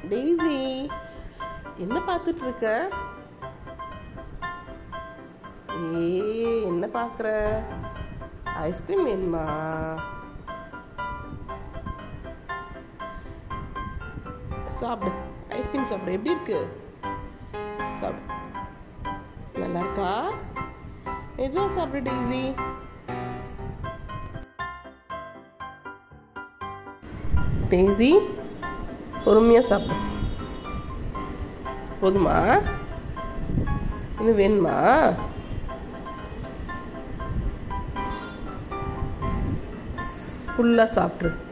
daisy என்ன பார்த்துட்டு இருக்க ஏய் என்ன பார்க்குற ஐஸ்கிரீம் வேணுமா சாப்பிடு ஐஸ்கிரீம் சாப்பிடு எப்படி இருக்கு சாப்பிடு நல்லா இருக்கா மெதுவா சாப்பிடு டெய்ஸி டெய்ஸி பொறுமையாக சாப்பிடு போதுமா இன்னும் வேணுமா ஃபுல்லாக சாப்பிட்ரு